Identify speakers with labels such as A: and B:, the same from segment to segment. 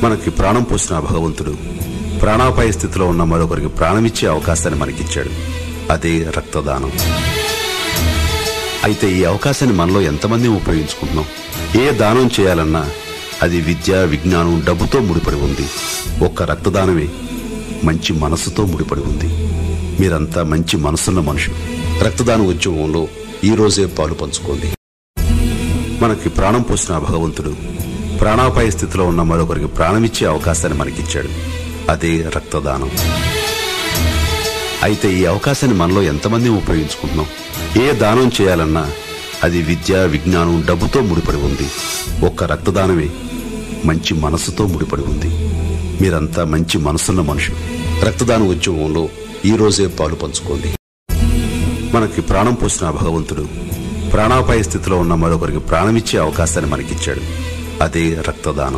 A: మనకి ప్రాణం పోసిన ఆ భగవంతుడు ప్రాణాపాయ స్థితిలో ఉన్న మరొకరికి ప్రాణమిచ్చే అవకాశాన్ని మనకిచ్చాడు అదే రక్తదానం అయితే ఈ అవకాశాన్ని మనలో ఎంతమంది ఉపయోగించుకుంటున్నాం ఏ దానం చేయాలన్నా అది విద్య విజ్ఞానం డబ్బుతో ముడిపడి ఉంది ఒక్క రక్తదానమే మంచి మనసుతో ముడిపడి ఉంది మీరంతా మంచి మనసున్న మనుషులు రక్తదాన ఉద్యమంలో ఈ రోజే పాలు పంచుకోండి మనకి ప్రాణం పోసిన ఆ భగవంతుడు ప్రాణాపాయ స్థితిలో ఉన్న మరొకరికి ప్రాణమిచ్చే అవకాశాన్ని మనకిచ్చాడు అదే రక్తదానం అయితే ఈ అవకాశాన్ని మనలో ఎంతమంది ఉపయోగించుకుంటున్నాం ఏ దానం చేయాలన్నా అది విద్య విజ్ఞానం డబ్బుతో ముడిపడి ఉంది ఒక్క రక్తదానమే మంచి మనసుతో ముడిపడి ఉంది మీరంతా మంచి మనసున్న మనుషులు రక్తదాన ఉద్యమంలో ఈ రోజే పాలు పంచుకోండి మనకి ప్రాణం పోసిన ఆ భగవంతుడు ప్రాణాపాయ స్థితిలో ఉన్న మరొకరికి ప్రాణమిచ్చే అవకాశాన్ని మనకిచ్చాడు అదే రక్తదానం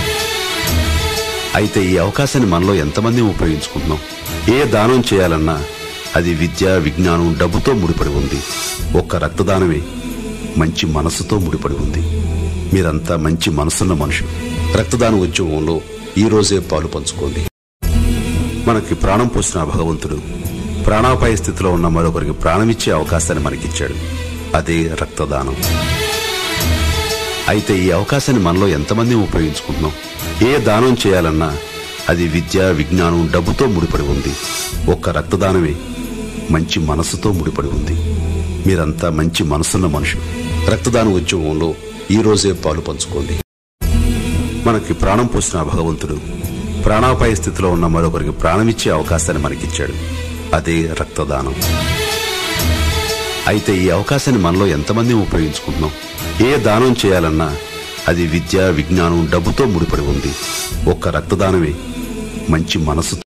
A: అయితే ఈ అవకాశాన్ని మనలో ఎంతమంది ఉపయోగించుకుంటున్నాం ఏ దానం చేయాలన్నా అది విద్య విజ్ఞానం డబ్బుతో ముడిపడి ఉంది ఒక్క రక్తదానమే మంచి మనసుతో ముడిపడి ఉంది మీరంతా మంచి మనసున్న మనుషులు రక్తదాన ఉద్యమంలో ఈ రోజే పాలు పంచుకోండి మనకి ప్రాణం పోసిన ఆ భగవంతుడు ప్రాణాపాయ స్థితిలో ఉన్న మరొకరికి ప్రాణమిచ్చే అవకాశాన్ని మనకిచ్చాడు అదే రక్తదానం అయితే ఈ అవకాశాన్ని మనలో ఎంతమంది ఉపయోగించుకుంటున్నాం ఏ దానం చేయాలన్నా అది విద్య విజ్ఞానం డబ్బుతో ముడిపడి ఉంది ఒక్క రక్తదానమే మంచి మనసుతో ముడిపడి ఉంది మీరంతా మంచి మనసున్న మనుషులు రక్తదాన ఉద్యమంలో ఈ రోజే పాలు పంచుకోండి మనకి ప్రాణం పోసిన ఆ భగవంతుడు ప్రాణాపాయ స్థితిలో ఉన్న మరొకరికి ప్రాణమిచ్చే అవకాశాన్ని మనకిచ్చాడు అదే రక్తదానం అయితే ఈ అవకాశాన్ని మనలో ఎంతమంది ఉపయోగించుకుంటున్నాం ఏ దానం చేయాలన్నా అది విద్య విజ్ఞానం డబ్బుతో ముడిపడి ఉంది ఒక్క రక్తదానమే మంచి మనసు